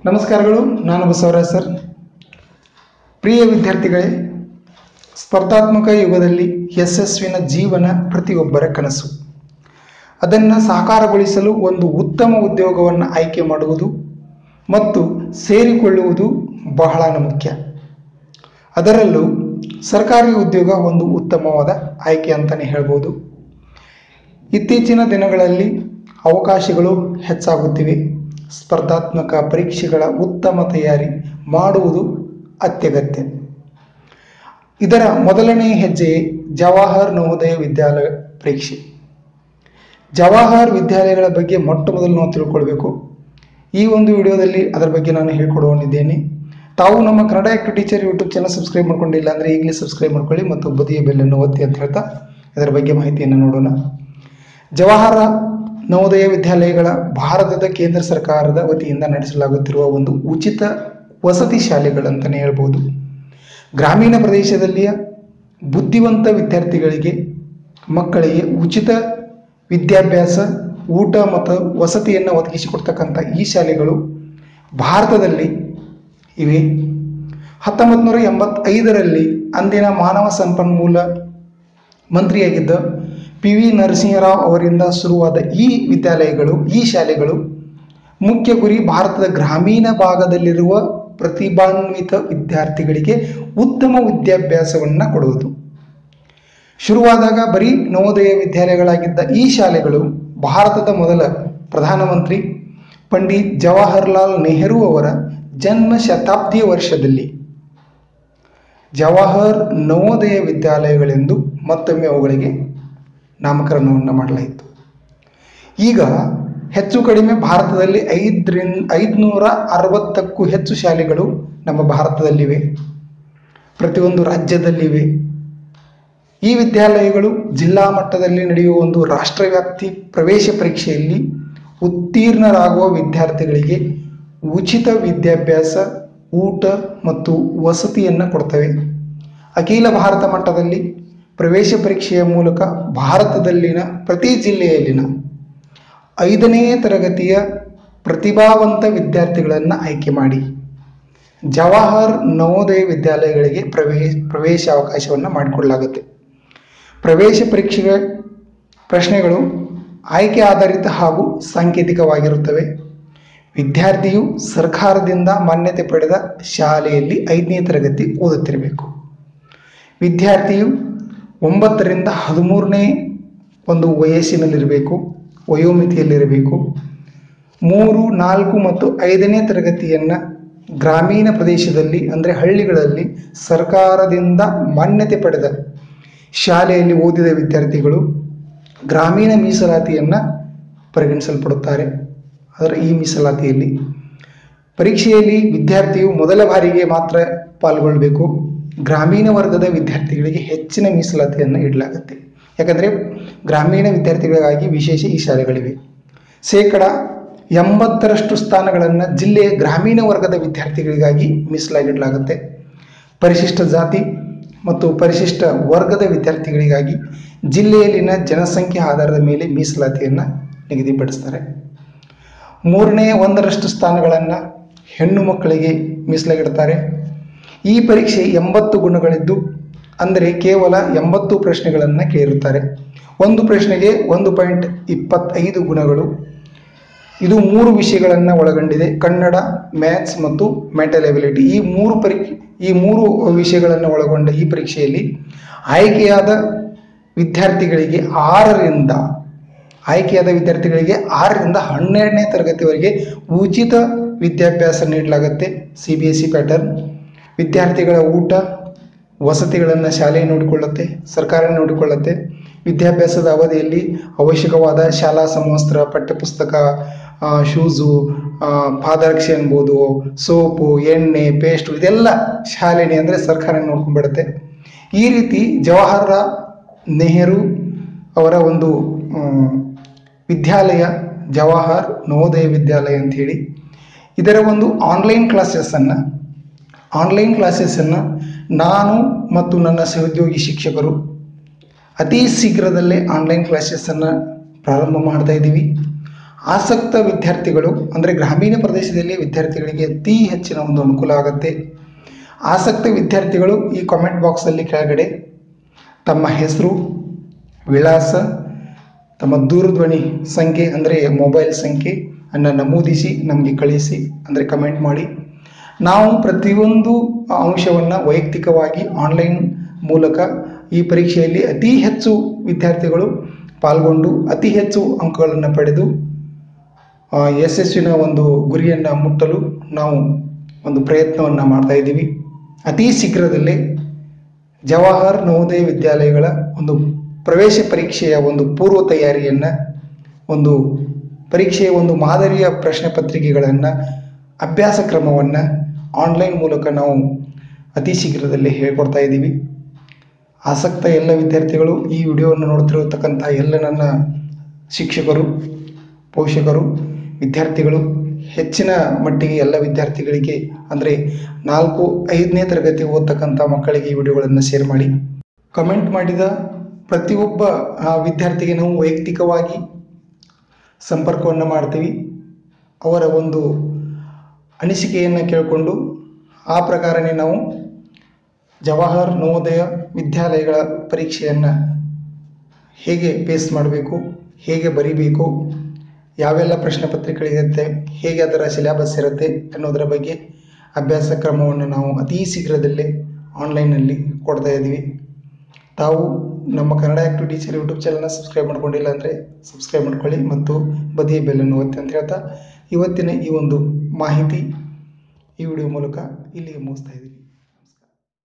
ನಮಸ್ಕಾರಗಳು ನಾನು ಬಸವರಾಜ್ ಸರ್ ಪ್ರಿಯ ವಿದ್ಯಾರ್ಥಿಗಳೇ ಸ್ಪರ್ಧಾತ್ಮಕ ಯುಗದಲ್ಲಿ ಯಶಸ್ವಿನ ಜೀವನ ಪ್ರತಿಯೊಬ್ಬರ ಕನಸು ಅದನ್ನು ಸಾಕಾರಗೊಳಿಸಲು ಒಂದು ಉತ್ತಮ ಉದ್ಯೋಗವನ್ನು ಆಯ್ಕೆ ಮಾಡುವುದು ಮತ್ತು ಸೇರಿಕೊಳ್ಳುವುದು ಬಹಳ ಮುಖ್ಯ ಅದರಲ್ಲೂ ಸರ್ಕಾರಿ ಉದ್ಯೋಗ ಒಂದು ಉತ್ತಮವಾದ ಆಯ್ಕೆ ಅಂತಲೇ ಹೇಳ್ಬೋದು ಇತ್ತೀಚಿನ ದಿನಗಳಲ್ಲಿ ಅವಕಾಶಗಳು ಹೆಚ್ಚಾಗುತ್ತಿವೆ ಸ್ಪರ್ಧಾತ್ಮಕ ಪರೀಕ್ಷೆಗಳ ಉತ್ತಮ ತಯಾರಿ ಮಾಡುವುದು ಅತ್ಯಗತ್ಯ ಇದರ ಮೊದಲನೇ ಹೆಜ್ಜೆ ಜವಾಹರ್ ನವೋದಯ ವಿದ್ಯಾಲಯ ಪರೀಕ್ಷೆ ಜವಾಹರ್ ವಿದ್ಯಾಲಯಗಳ ಬಗ್ಗೆ ಮೊಟ್ಟ ಮೊದಲು ನಾವು ತಿಳ್ಕೊಳ್ಬೇಕು ಈ ಒಂದು ವಿಡಿಯೋದಲ್ಲಿ ಅದರ ಬಗ್ಗೆ ನಾನು ಹೇಳ್ಕೊಡುವನಿದ್ದೇನೆ ತಾವು ನಮ್ಮ Kannada active teacher YouTube channel subscribe ಮಾಡ್ಕೊಂಡಿಲ್ಲ ಅಂದರೆ ಈಗಲೇ ಸಬ್ಸ್ಕ್ರೈಬ್ ಮಾಡ್ಕೊಳ್ಳಿ ಮತ್ತು ಬದಿಯ ಬೆಲ್ಲನ್ನು ಒತ್ತಿ ಅಂತ ಹೇಳ್ತಾ ಇದರ ಬಗ್ಗೆ ಮಾಹಿತಿಯನ್ನು ನೋಡೋಣ ಜವಾಹರ ನವೋದಯ ವಿದ್ಯಾಲಯಗಳ ಭಾರತದ ಕೇಂದ್ರ ಸರ್ಕಾರದ ವತಿಯಿಂದ ನಡೆಸಲಾಗುತ್ತಿರುವ ಒಂದು ಉಚಿತ ವಸತಿ ಶಾಲೆಗಳಂತಲೇ ಹೇಳ್ಬೋದು ಗ್ರಾಮೀಣ ಪ್ರದೇಶದಲ್ಲಿಯ ಬುದ್ಧಿವಂತ ವಿದ್ಯಾರ್ಥಿಗಳಿಗೆ ಮಕ್ಕಳಿಗೆ ಉಚಿತ ವಿದ್ಯಾಭ್ಯಾಸ ಊಟ ಮತ್ತು ವಸತಿಯನ್ನು ಒದಗಿಸಿಕೊಡ್ತಕ್ಕಂಥ ಈ ಶಾಲೆಗಳು ಭಾರತದಲ್ಲಿ ಇವೆ ಹತ್ತೊಂಬತ್ತು ನೂರ ಎಂಬತ್ತೈದರಲ್ಲಿ ಅಂದಿನ ಮಾನವ ಸಂಪನ್ಮೂಲ ಮಂತ್ರಿಯಾಗಿದ್ದ ಪಿ ವಿ ನರಸಿಂಹರಾವ್ ಅವರಿಂದ ಶುರುವಾದ ಈ ವಿದ್ಯಾಲಯಗಳು ಈ ಶಾಲೆಗಳು ಮುಖ್ಯ ಗುರಿ ಭಾರತದ ಗ್ರಾಮೀಣ ಭಾಗದಲ್ಲಿರುವ ಪ್ರತಿಭಾನ್ವಿತ ವಿದ್ಯಾರ್ಥಿಗಳಿಗೆ ಉತ್ತಮ ವಿದ್ಯಾಭ್ಯಾಸವನ್ನು ಕೊಡುವುದು ಶುರುವಾದಾಗ ಬರೀ ನವೋದಯ ವಿದ್ಯಾಲಯಗಳಾಗಿದ್ದ ಈ ಶಾಲೆಗಳು ಭಾರತದ ಮೊದಲ ಪ್ರಧಾನಮಂತ್ರಿ ಪಂಡಿತ್ ಜವಾಹರ್ಲಾಲ್ ನೆಹರು ಅವರ ಜನ್ಮ ಶತಾಬ್ದಿಯ ವರ್ಷದಲ್ಲಿ ಜವಾಹರ್ ನವೋದಯ ವಿದ್ಯಾಲಯಗಳೆಂದು ಮತ್ತೊಮ್ಮೆ ಅವುಗಳಿಗೆ ನಾಮಕರಣವನ್ನು ಮಾಡಲಾಯಿತು ಈಗ ಹೆಚ್ಚು ಕಡಿಮೆ ಭಾರತದಲ್ಲಿ ಐದರಿಂದ ಐದುನೂರ ಅರವತ್ತಕ್ಕೂ ಹೆಚ್ಚು ಶಾಲೆಗಳು ನಮ್ಮ ಭಾರತದಲ್ಲಿವೆ ಪ್ರತಿಯೊಂದು ರಾಜ್ಯದಲ್ಲಿವೆ ಈ ವಿದ್ಯಾಲಯಗಳು ಜಿಲ್ಲಾ ಮಟ್ಟದಲ್ಲಿ ನಡೆಯುವ ಒಂದು ರಾಷ್ಟ್ರವ್ಯಾಪ್ತಿ ಪ್ರವೇಶ ಪರೀಕ್ಷೆಯಲ್ಲಿ ಉತ್ತೀರ್ಣರಾಗುವ ವಿದ್ಯಾರ್ಥಿಗಳಿಗೆ ಉಚಿತ ವಿದ್ಯಾಭ್ಯಾಸ ಊಟ ಮತ್ತು ವಸತಿಯನ್ನು ಕೊಡ್ತವೆ ಅಖಿಲ ಭಾರತ ಮಟ್ಟದಲ್ಲಿ ಪ್ರವೇಶ ಪರೀಕ್ಷೆಯ ಮೂಲಕ ಭಾರತದಲ್ಲಿನ ಪ್ರತಿ ಜಿಲ್ಲೆಯಲ್ಲಿನ ಐದನೇ ತರಗತಿಯ ಪ್ರತಿಭಾವಂತ ವಿದ್ಯಾರ್ಥಿಗಳನ್ನು ಆಯ್ಕೆ ಮಾಡಿ ಜವಾಹರ್ ನವೋದಯ ವಿದ್ಯಾಲಯಗಳಿಗೆ ಪ್ರವೇಶ ಪ್ರವೇಶ ಅವಕಾಶವನ್ನು ಮಾಡಿಕೊಡಲಾಗುತ್ತೆ ಪ್ರವೇಶ ಪರೀಕ್ಷೆಗಳ ಪ್ರಶ್ನೆಗಳು ಆಯ್ಕೆ ಆಧಾರಿತ ಹಾಗೂ ಸಾಂಕೇತಿಕವಾಗಿರುತ್ತವೆ ವಿದ್ಯಾರ್ಥಿಯು ಸರ್ಕಾರದಿಂದ ಮಾನ್ಯತೆ ಪಡೆದ ಶಾಲೆಯಲ್ಲಿ ಐದನೇ ತರಗತಿ ಓದುತ್ತಿರಬೇಕು ವಿದ್ಯಾರ್ಥಿಯು ಒಂಬತ್ತರಿಂದ ಹದಿಮೂರನೇ ಒಂದು ವಯಸ್ಸಿನಲ್ಲಿರಬೇಕು ವಯೋಮಿತಿಯಲ್ಲಿರಬೇಕು ಮೂರು ನಾಲ್ಕು ಮತ್ತು ಐದನೇ ತರಗತಿಯನ್ನು ಗ್ರಾಮೀಣ ಪ್ರದೇಶದಲ್ಲಿ ಅಂದರೆ ಹಳ್ಳಿಗಳಲ್ಲಿ ಸರ್ಕಾರದಿಂದ ಮಾನ್ಯತೆ ಪಡೆದ ಶಾಲೆಯಲ್ಲಿ ಓದಿದ ವಿದ್ಯಾರ್ಥಿಗಳು ಗ್ರಾಮೀಣ ಮೀಸಲಾತಿಯನ್ನು ಪರಿಗಣಿಸಲ್ಪಡುತ್ತಾರೆ ಅದರ ಈ ಮೀಸಲಾತಿಯಲ್ಲಿ ಪರೀಕ್ಷೆಯಲ್ಲಿ ವಿದ್ಯಾರ್ಥಿಯು ಮೊದಲ ಬಾರಿಗೆ ಮಾತ್ರ ಪಾಲ್ಗೊಳ್ಳಬೇಕು ಗ್ರಾಮೀಣ ವರ್ಗದ ವಿದ್ಯಾರ್ಥಿಗಳಿಗೆ ಹೆಚ್ಚಿನ ಮೀಸಲಾತಿಯನ್ನು ಇಡಲಾಗುತ್ತೆ ಯಾಕಂದರೆ ಗ್ರಾಮೀಣ ವಿದ್ಯಾರ್ಥಿಗಳಿಗಾಗಿ ವಿಶೇಷ ಈ ಶಾಲೆಗಳಿವೆ ಶೇಕಡ ಎಂಬತ್ತರಷ್ಟು ಸ್ಥಾನಗಳನ್ನು ಜಿಲ್ಲೆಯ ಗ್ರಾಮೀಣ ವರ್ಗದ ವಿದ್ಯಾರ್ಥಿಗಳಿಗಾಗಿ ಮೀಸಲಾಗಿಡಲಾಗುತ್ತೆ ಪರಿಶಿಷ್ಟ ಜಾತಿ ಮತ್ತು ಪರಿಶಿಷ್ಟ ವರ್ಗದ ವಿದ್ಯಾರ್ಥಿಗಳಿಗಾಗಿ ಜಿಲ್ಲೆಯಲ್ಲಿನ ಜನಸಂಖ್ಯೆ ಆಧಾರದ ಮೇಲೆ ಮೀಸಲಾತಿಯನ್ನು ನಿಗದಿಪಡಿಸ್ತಾರೆ ಮೂರನೇ ಒಂದರಷ್ಟು ಸ್ಥಾನಗಳನ್ನು ಹೆಣ್ಣು ಮಕ್ಕಳಿಗೆ ಮೀಸಲಾಗಿಡ್ತಾರೆ ಈ ಪರೀಕ್ಷೆ ಎಂಬತ್ತು ಗುಣಗಳಿದ್ದು ಅಂದರೆ ಕೇವಲ ಎಂಬತ್ತು ಪ್ರಶ್ನೆಗಳನ್ನು ಕೇಳಿರುತ್ತಾರೆ ಒಂದು ಪ್ರಶ್ನೆಗೆ ಒಂದು ಪಾಯಿಂಟ್ ಇಪ್ಪತ್ತೈದು ಗುಣಗಳು ಇದು ಮೂರು ವಿಷಯಗಳನ್ನು ಒಳಗೊಂಡಿದೆ ಕನ್ನಡ ಮ್ಯಾಥ್ಸ್ ಮತ್ತು ಮೆಂಟಲ್ ಎಬಿಲಿಟಿ ಈ ಮೂರು ಪರೀಕ್ಷೆ ಈ ಮೂರು ವಿಷಯಗಳನ್ನು ಒಳಗೊಂಡ ಈ ಪರೀಕ್ಷೆಯಲ್ಲಿ ಆಯ್ಕೆಯಾದ ವಿದ್ಯಾರ್ಥಿಗಳಿಗೆ ಆರರಿಂದ ಆಯ್ಕೆಯಾದ ವಿದ್ಯಾರ್ಥಿಗಳಿಗೆ ಆರರಿಂದ ಹನ್ನೆರಡನೇ ತರಗತಿವರೆಗೆ ಉಚಿತ ವಿದ್ಯಾಭ್ಯಾಸ ನೀಡಲಾಗುತ್ತೆ C B S C pattern ವಿದ್ಯಾರ್ಥಿಗಳ ಊಟ ವಸತಿಗಳನ್ನು ಶಾಲೆ ನೋಡಿಕೊಳ್ಳುತ್ತೆ ಸರ್ಕಾರ ನೋಡಿಕೊಳ್ಳುತ್ತೆ ವಿದ್ಯಾಭ್ಯಾಸದ ಅವಧಿಯಲ್ಲಿ ಅವಶ್ಯಕವಾದ ಶಾಲಾ ಸಮವಸ್ತ್ರ ಪಠ್ಯಪುಸ್ತಕ ಶೂಸು ಪಾದರಕ್ಷೆ ಅನ್ಬೋದು ಸೋಪು ಎಣ್ಣೆ ಪೇಸ್ಟು ಇದೆಲ್ಲ ಶಾಲೆನೇ ಅಂದರೆ ಸರ್ಕಾರ ನೋಡ್ಕೊಂಡ್ಬಿಡುತ್ತೆ ಈ ರೀತಿ ಜವಾಹರ್ಲಾಲ್ ನೆಹರು ಅವರ ಒಂದು ವಿದ್ಯಾಲಯ ಜವಾಹರ್ ನವೋದಯ ವಿದ್ಯಾಲಯ ಅಂಥೇಳಿ ಇದರ ಒಂದು ಆನ್ಲೈನ್ ಕ್ಲಾಸಸ್ಸನ್ನು ಆನ್ಲೈನ್ ಕ್ಲಾಸಸ್ಸನ್ನು ನಾನು ಮತ್ತು ನನ್ನ ಸಹೋದ್ಯೋಗಿ ಶಿಕ್ಷಕರು ಅತಿ ಶೀಘ್ರದಲ್ಲೇ ಆನ್ಲೈನ್ ಕ್ಲಾಸಸ್ಸನ್ನು ಪ್ರಾರಂಭ ಮಾಡ್ತಾ ಇದ್ದೀವಿ ಆಸಕ್ತ ವಿದ್ಯಾರ್ಥಿಗಳು ಅಂದರೆ ಗ್ರಾಮೀಣ ಪ್ರದೇಶದಲ್ಲಿ ವಿದ್ಯಾರ್ಥಿಗಳಿಗೆ ಅತಿ ಹೆಚ್ಚಿನ ಒಂದು ಅನುಕೂಲ ಆಗುತ್ತೆ ಆಸಕ್ತ ವಿದ್ಯಾರ್ಥಿಗಳು ಈ ಕಾಮೆಂಟ್ ಬಾಕ್ಸಲ್ಲಿ ಕೆಳಗಡೆ ತಮ್ಮ ಹೆಸರು ವಿಳಾಸ ತಮ್ಮ ದೂರಧ್ವನಿ ಸಂಖ್ಯೆ ಅಂದರೆ ಮೊಬೈಲ್ ಸಂಖ್ಯೆ ಅನ್ನು ನಮೂದಿಸಿ ನಮಗೆ ಕಳಿಸಿ ಅಂದರೆ ಕಮೆಂಟ್ ಮಾಡಿ ನಾವು ಪ್ರತಿಯೊಂದು ಅಂಶವನ್ನು ವೈಯಕ್ತಿಕವಾಗಿ ಆನ್ಲೈನ್ ಮೂಲಕ ಈ ಪರೀಕ್ಷೆಯಲ್ಲಿ ಅತಿ ಹೆಚ್ಚು ವಿದ್ಯಾರ್ಥಿಗಳು ಪಾಲ್ಗೊಂಡು ಅತಿ ಹೆಚ್ಚು ಅಂಕಗಳನ್ನು ಪಡೆದು ಆ, ಯಶಸ್ಸಿನ ಒಂದು ಗುರಿಯನ್ನು ಮುಟ್ಟಲು ನಾವು ಒಂದು ಪ್ರಯತ್ನವನ್ನು ಮಾಡ್ತಾ ಇದ್ದೀವಿ ಅತಿ ಶೀಘ್ರದಲ್ಲೇ ಜವಾಹರ್ ನವೋದಯ ವಿದ್ಯಾಲಯಗಳ ಒಂದು ಪ್ರವೇಶ ಪರೀಕ್ಷೆಯ ಒಂದು ಪೂರ್ವ ತಯಾರಿಯನ್ನು ಒಂದು ಪರೀಕ್ಷೆಯ ಒಂದು ಮಾದರಿಯ ಪ್ರಶ್ನೆ ಪತ್ರಿಕೆಗಳನ್ನು ಅಭ್ಯಾಸ ಕ್ರಮವನ್ನು ಆನ್ಲೈನ್ ಮೂಲಕ ನಾವು ಅತಿ ಶೀಘ್ರದಲ್ಲೇ ಹೇಳ್ಕೊಡ್ತಾ ಇದ್ದೀವಿ ಆಸಕ್ತ ಎಲ್ಲ ವಿದ್ಯಾರ್ಥಿಗಳು ಈ ವಿಡಿಯೋವನ್ನು ನೋಡ್ತಿರತಕ್ಕಂಥ ಎಲ್ಲ ನನ್ನ ಶಿಕ್ಷಕರು ಪೋಷಕರು ವಿದ್ಯಾರ್ಥಿಗಳು ಹೆಚ್ಚಿನ ಮಟ್ಟಿಗೆ ಎಲ್ಲ ವಿದ್ಯಾರ್ಥಿಗಳಿಗೆ ಅಂದರೆ ನಾಲ್ಕು ಐದನೇ ತರಗತಿ ಓದ್ತಕ್ಕಂಥ ಮಕ್ಕಳಿಗೆ ಈ ವಿಡಿಯೋಗಳನ್ನು ಶೇರ್ ಮಾಡಿ ಕಮೆಂಟ್ ಮಾಡಿದ ಪ್ರತಿಯೊಬ್ಬ ಆ, ವಿದ್ಯಾರ್ಥಿಗೆ ನಾವು ವೈಯಕ್ತಿಕವಾಗಿ ಸಂಪರ್ಕವನ್ನು ಮಾಡ್ತೀವಿ ಅವರ ಒಂದು ಅನಿಸಿಕೆಯನ್ನು ಕೇಳಿಕೊಂಡು ಆ ಪ್ರಕಾರನೇ ನಾವು ಜವಾಹರ್ ನವೋದಯ ವಿದ್ಯಾಲಯಗಳ ಪರೀಕ್ಷೆಯನ್ನು ಹೇಗೆ ಪೇಸ್ ಮಾಡಬೇಕು ಹೇಗೆ ಬರಿಬೇಕು ಯಾವೆಲ್ಲ ಪ್ರಶ್ನೆ ಪತ್ರಿಕೆಗಳಿರುತ್ತೆ ಹೇಗೆ ಅದರ ಸಿಲೆಬಸ್ ಇರುತ್ತೆ ಅನ್ನೋದರ ಬಗ್ಗೆ ಅಭ್ಯಾಸ ಕ್ರಮವನ್ನು ನಾವು ಅತಿ ಶೀಘ್ರದಲ್ಲೇ ಆನ್ಲೈನಲ್ಲಿ ಕೊಡ್ತಾ ಇದ್ದೀವಿ ತಾವು ನಮ್ಮ ಕನ್ನಡ ಆ್ಯಕ್ಟಿವ್ ಟೀಚರ್ ಯೂಟ್ಯೂಬ್ ಚಾನಲ್ನ ಸಬ್ಸ್ಕ್ರೈಬ್ ಮಾಡ್ಕೊಂಡಿಲ್ಲ ಅಂದರೆ ಸಬ್ಸ್ಕ್ರೈಬ್ ಮಾಡ್ಕೊಳ್ಳಿ ಮತ್ತು ಬದಿಯ ಬೆಲ್ಲನ್ನು ಒತ್ತಿ ಅಂತ ಹೇಳ್ತಾ ಇವತ್ತಿನ ಈ ಒಂದು ಮಾಹಿತಿ ಈ ವಿಡಿಯೋ ಮೂಲಕ ಇಲ್ಲಿಗೆ ಮುಗಿಸ್ತಾ ಇದ್ದೀವಿ